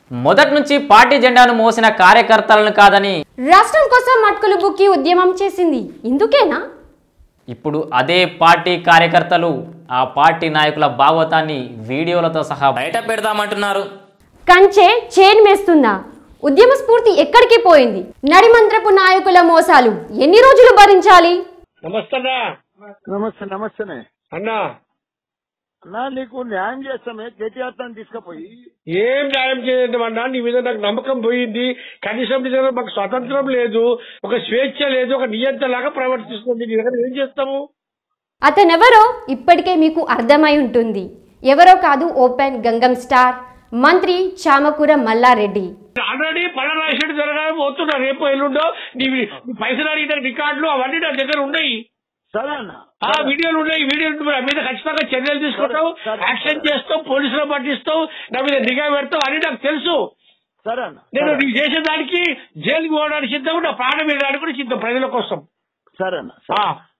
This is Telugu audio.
మొదటి నుంచి పార్టీ జెండాను మోసిన కార్యకర్తలను కాదని రాష్ట్రం కోసం మట్కులు బుక్కి ఉద్యమం చేసింది ఇందుకేనా ఇప్పుడు అదే పార్టీ కార్యకర్తలు ఆ పార్టీ నాయకుల భాగవతాన్ని వీడియోలతో సహా బయట పెడదామంటున్నారు కంచె చైన్ మేస్తుందా ఉద్యమ స్ఫూర్తి ఎక్కడికి పోయింది నడిమంత్రపు నాయకుల మోసాలు ఎన్ని రోజులు భరించాలి నమస్తే అన్నా నమస్తే నమస్తేనే అన్నా అన్నా నీకు న్యాయం చేస్తామే కేటీఆర్ తను తీసుకుపోయి ఏం న్యాయం చేయడం అన్నా నీ మీద నాకు నమ్మకం పోయింది కనీసం నీ దగ్గర మాకు స్వతంత్రం లేదు ఒక స్వేచ్ఛ లేదు ఒక నియంత్రణ లాగా ప్రవర్తిస్తుంది నీ దగ్గర ఏం చేస్తాము అతనెవరో ఇప్పటికే మీకు అర్థమై ఉంటుంది ఎవరో కాదు ఓపెన్ గంగం స్టార్ మంత్రి చామకూర మల్లారెడ్డి ఆల్రెడీ పళ్ళ రాసేడు జరగాలి పోతున్నా రేపు ఎల్లుండో నీ నీ పైసలు అడిగిన రికార్డులు అవన్నీ నా దగ్గర ఉన్నాయి సరే అన్న ఆ వీడియోలు ఉన్నాయి ఈ వీడియోలు నా మీద ఖచ్చితంగా చర్యలు తీసుకుంటావు యాక్షన్ చేస్తావు పోలీసులు పట్టిస్తావు నా మీద నిఘా పెడతావు అని నాకు తెలుసు సరే అన్న నేను నీకు చేసేదానికి జైలుకి పోవడానికి సిద్ధం నా ప్రాణం మీద కూడా సిద్ధం ప్రజల కోసం సరే అన్న ఆ,